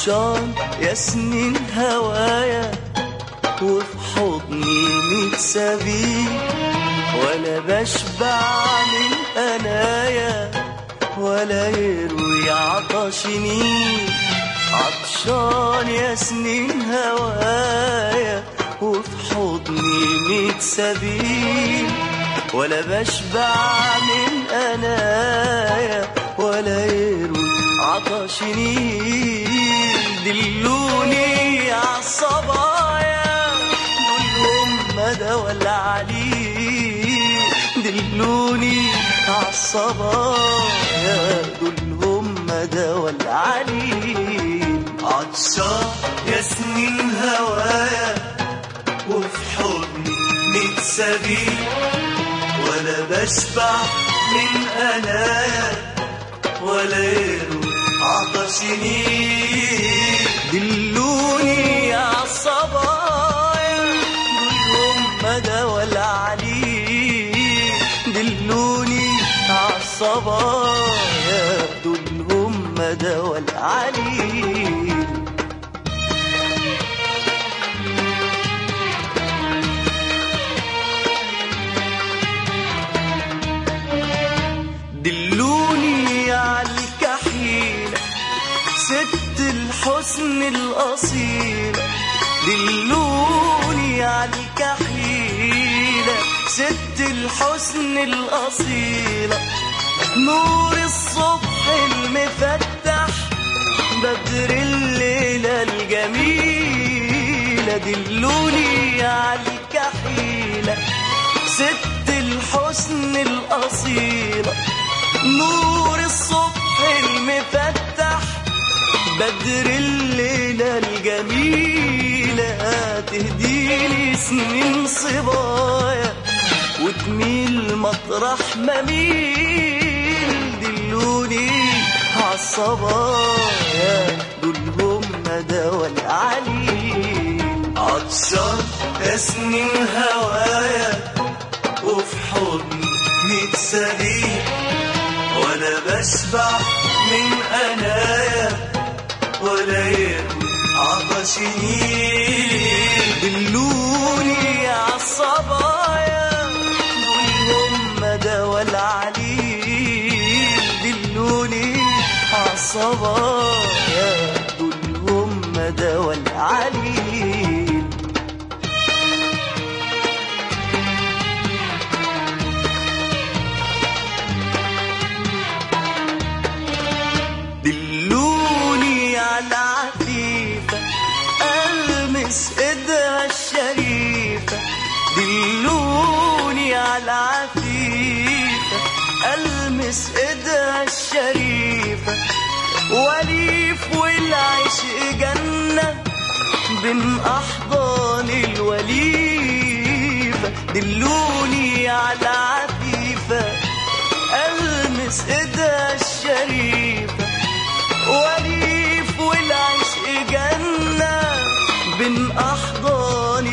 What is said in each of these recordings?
عطشان يا سنين هوايا وفي حضني ميت سبيل ولا بشبع من أنايا ولا يروي عطشني عطشان يا سنين هوايا وفي حضني ميت سبيل ولا بشبع من أنايا ولا يروي عطشني دلوني عالصبايا دولهم مدى ولا عليه دلوني عالصبايا دولهم مدى ولا عليه عطشان يا سنين هوايا وفي حضني ميت سبيل ولا بشبع من أنايا ولا يروي عطشني دلوني عالصبايا دولهم مدى ولا عليه دلوني عالصبايا دولهم مدى ولا عليه دلوني عالكحيلة ست الحسن الأصيلة دلوني عالكحيلة ست الحسن الأصيلة نور الصبح المفتح بدر الليلة الجميلة دلوني عالكحيلة ست الحسن الأصيلة نور الصبح المفتح بدر الليلة الجميلة تهديلي سنين صبايا وتميل مطرح ما ميل دلوني عالصبايا دولهم مدى والعليل عطشان يا سنين هوايا وفي حضني ميت سبيل ولا بشبع من أنايا ولا يروي عطشني دلوني عالصبايا دولهم مدى والعليل دلوني عالصبايا دولهم مدى والعليل دلوني على عفيفة ألمس إيدها الشريفة دلوني على عفيفة ألمس إيدها الشريفة وليف والعشق جنة بين أحضان الوليفة دلوني على عفيفة ألمس إيدها الشريفة وليف والعشق جنة بين أحضان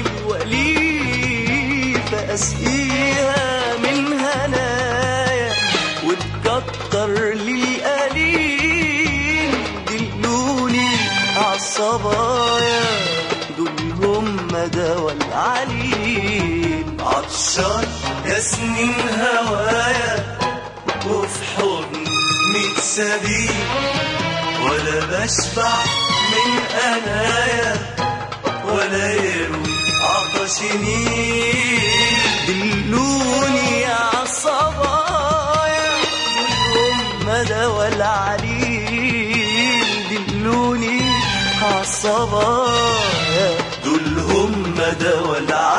الوليفة أسقيها من هنايا وتكتر لي قليل دلوني عالصبايا دولهم مدى والعليل عطشان يا سنين هوايا وفي حضن ميت سبيل ولا بشبع من أنايا ولا يروي عطشني دلوني عالصبايا دلهم مدى والعليل دلوني عالصبايا دولهم مدى والعليل